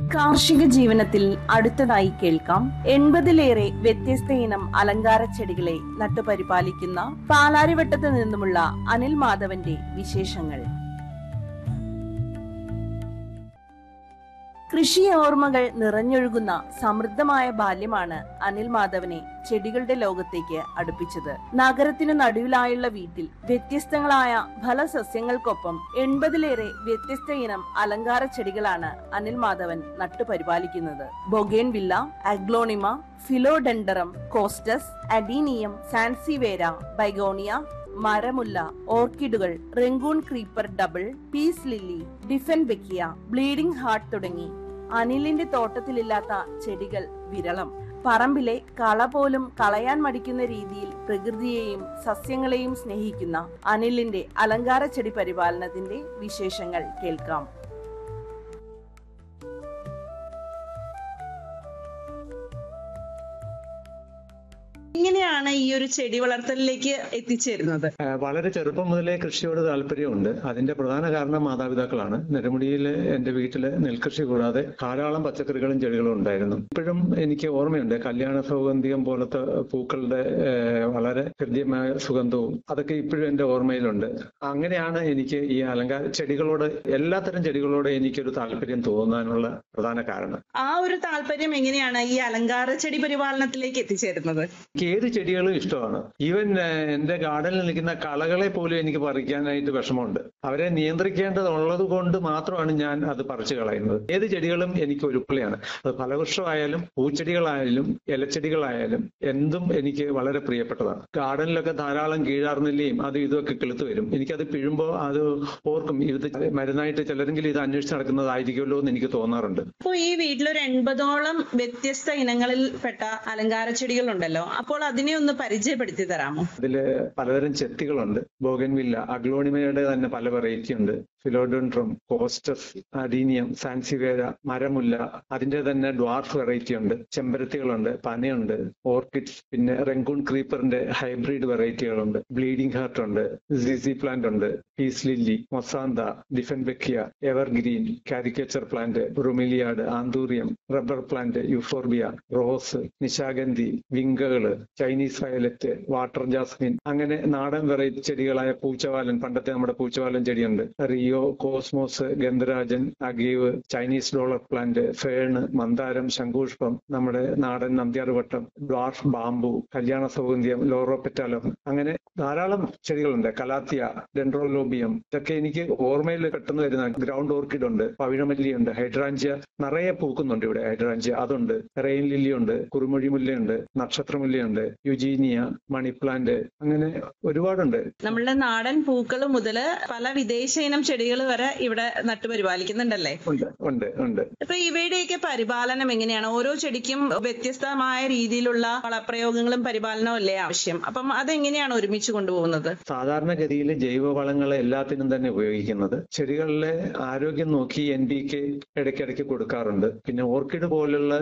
കാർഷിക ജീവനത്തിൽ അടുത്തതായി കേൾക്കാം എൺപതിലേറെ വ്യത്യസ്ത ഇനം അലങ്കാര ചെടികളെ നട്ടുപരിപാലിക്കുന്ന പാലാരിവട്ടത്ത് നിന്നുമുള്ള അനിൽ മാധവന്റെ വിശേഷങ്ങൾ കൃഷി ഓർമ്മകൾ നിറഞ്ഞൊഴുകുന്ന സമൃദ്ധമായ ബാല്യമാണ് അനിൽ മാധവനെ ചെടികളുടെ ലോകത്തേക്ക് അടുപ്പിച്ചത് നഗരത്തിനു നടുവിലായുള്ള വീട്ടിൽ വ്യത്യസ്തങ്ങളായ ഫലസസ്യങ്ങൾക്കൊപ്പം എൺപതിലേറെ വ്യത്യസ്ത ഇനം അലങ്കാര ചെടികളാണ് അനിൽ മാധവൻ നട്ടുപരിപാലിക്കുന്നത് bougainvillea aglaonema philodendron costus adenium sansevieria begonia മരമുല്ല ഓർക്കിഡുകൾ Rangoon creeper double peace lily dieffenbachia bleeding heart തുടങ്ങി അനിലിന്റെ തോട്ടത്തിലില്ലാത്ത ചെടികൾ വിരളം പറമ്പിലെ കള പോലും കളയാൻ മടിക്കുന്ന രീതിയിൽ പ്രകൃതിയെയും സസ്യങ്ങളെയും സ്നേഹിക്കുന്ന അനിലിന്റെ അലങ്കാര ചെടി പരിപാലനത്തിന്റെ വിശേഷങ്ങൾ കേൾക്കാം എങ്ങനെയാണ് ഈ ഒരു ചെടി വളർത്തലിലേക്ക് എത്തിച്ചേരുന്നത് ആ, വളരെ ചെറുപ്പം മുതലേ കൃഷിയോട് താല്പര്യമുണ്ട് അതിന്റെ പ്രധാന കാരണം മാതാപിതാക്കളാണ് നെടുമുടിയിലെ എന്റെ വീട്ടില് നെൽകൃഷി കൂടാതെ ധാരാളം പച്ചക്കറികളും ചെടികളും ഉണ്ടായിരുന്നു ഇപ്പോഴും എനിക്ക് ഓർമ്മയുണ്ട് കല്യാണ സൗഗന്ധികം പോലത്തെ പൂക്കളുടെ ആ, വളരെ ഹൃദ്യമായ സുഗന്ധവും അതൊക്കെ ഇപ്പോഴും എന്റെ ഓർമ്മയിലുണ്ട് അങ്ങനെയാണ് എനിക്ക് ഈ അലങ്കാര ചെടികളോട് എല്ലാത്തരം ചെടികളോട് എനിക്കൊരു താല്പര്യം തോന്നാനുള്ള പ്രധാന കാരണം ആ ഒരു താല്പര്യം എങ്ങനെയാണ് ഈ അലങ്കാര ചെടി പരിപാലനത്തിലേക്ക് എത്തിച്ചേരുന്നത് എനിക്ക് ഏത് ചെടികളും ഇഷ്ടമാണ് ഈവൻ ഏഹ്, എന്റെ ഗാർഡനിൽ നിൽക്കുന്ന കളകളെ പോലും എനിക്ക് പറിക്കാനായിട്ട് വിഷമമുണ്ട് അവരെ നിയന്ത്രിക്കേണ്ടതുള്ളത് കൊണ്ട് മാത്രമാണ് ഞാൻ അത് പറിച്ചു കളയുന്നത് ഏത് ചെടികളും എനിക്ക് ഒരുപോലെയാണ് അത് ഫലവൃക്ഷമായാലും പൂച്ചെടികളായാലും ഇലച്ചെടികളായാലും എന്തും എനിക്ക് വളരെ പ്രിയപ്പെട്ടതാണ് ഗാർഡനിലൊക്കെ ധാരാളം കീഴാർനെല്ലിയും അതും ഇതൊക്കെ കിളുത്ത് വരും എനിക്കത് പിഴുമ്പോൾ അത് ഓർക്കും ഇത് മരുന്നായിട്ട് ചിലരെങ്കിലും ഇത് അന്വേഷിച്ച് നടക്കുന്നതായിരിക്കുമല്ലോ എന്ന് എനിക്ക് തോന്നാറുണ്ട് അപ്പോൾ ഈ വീട്ടിലൊരു എൺപതോളം വ്യത്യസ്ത ഇനങ്ങളിൽ പെട്ട അലങ്കാര ചെടികൾ ഉണ്ടല്ലോ അപ്പോൾ അതിനെ ഒന്ന് പരിചയപ്പെടുത്തി തരാമോ അതില് പലതരം ചെത്തികളുണ്ട് ബോഗൻവില്ല അഗ്ലോണിമയുടെ തന്നെ പല വെറൈറ്റി ഉണ്ട് ഫിലോഡോൺട്രം കോസ്റ്റസ് അഡീനിയം സാൻസിവേര മരമുല്ല അതിന്റെ തന്നെ ഡ്വാർഫ് വെറൈറ്റി ഉണ്ട് ചെമ്പരത്തികളുണ്ട് പനയുണ്ട് ഓർക്കിഡ്സ് പിന്നെ റെങ്കൂൺ ക്രീപ്പറിന്റെ ഹൈബ്രിഡ് വെറൈറ്റികളുണ്ട് ബ്ലീഡിംഗ് ഹാർട്ട് ഉണ്ട് സിസി പ്ലാന്റ് ഉണ്ട് peace lily mussaenda dieffenbachia evergreen caricature plant bromeliad anthurium rubber plant euphorbia rose നിശാഗന്ധി വിങ്കകള് ചൈനീസ് വയലറ്റ് വാട്ടർ ജാസ്മിൻ അങ്ങനെ നാടൻ വെറൈറ്റി ചെടികളായ പൂച്ചവാലൻ പണ്ടത്തെ നമ്മുടെ പൂച്ചവാലൻ ചെടിയുണ്ട് റിയോ കോസ്മോസ് ഗന്ധരാജൻ agave Chinese dollar plant fern മന്ദാരം ശംഖുഷ്പം നമ്മുടെ നാടൻ നന്ദ്യാർവട്ടം ഡ്വാർഫ് ബാംബു കല്യാണ സൗഗന്ധ്യം ലോറോപെറ്റാലം അങ്ങനെ ധാരാളം ചെടികളുണ്ട് കലാത്തിയ ഡെൻഡ്രോലോബിയം ഇതൊക്കെ എനിക്ക് ഓർമ്മയിൽ പെട്ടെന്ന് വരുന്ന ഗ്രൗണ്ട് ഓർക്കിഡ് ഉണ്ട് പവിഴമല്ലി ഉണ്ട് ഹൈഡ്രാഞ്ചിയ നിറയെ പൂക്കുന്നുണ്ട് ഇവിടെ ഹൈഡ്രാഞ്ചിയ അതുണ്ട് റെയിൻ ലില്ലി ഉണ്ട് കുറുമൊഴി മുല്ലയുണ്ട് നക്ഷത്രമുല്ലയുണ്ട് യുജീനിയ മണി പ്ലാന്റ് അങ്ങനെ ഒരുപാടുണ്ട് നമ്മളുടെ നാടൻ പൂക്കൾ മുതല് പല വിദേശ ഇനം ചെടികൾ വരെ ഇവിടെ നട്ടുപരിപാലിക്കുന്നുണ്ടല്ലേ ഉണ്ട് ഉണ്ട് ഉണ്ട് അപ്പൊ ഇവയുടെയൊക്കെ പരിപാലനം എങ്ങനെയാണ് ഓരോ ചെടിക്കും വ്യത്യസ്തമായ രീതിയിലുള്ള വളപ്രയോഗങ്ങളും പരിപാലനവും അല്ലേ ആവശ്യം അപ്പം അതെങ്ങനെയാണ് ഒരുമിച്ച് കൊണ്ടുപോകുന്നത് സാധാരണഗതിയിൽ ജൈവവളങ്ങൾ എല്ലാത്തിനും തന്നെ ഉപയോഗിക്കുന്നത് ചെടികളിലെ ആരോഗ്യം നോക്കി എൻ പി കെ ഇടയ്ക്കിടയ്ക്ക് കൊടുക്കാറുണ്ട് പിന്നെ ഓർക്കിഡ് പോലുള്ള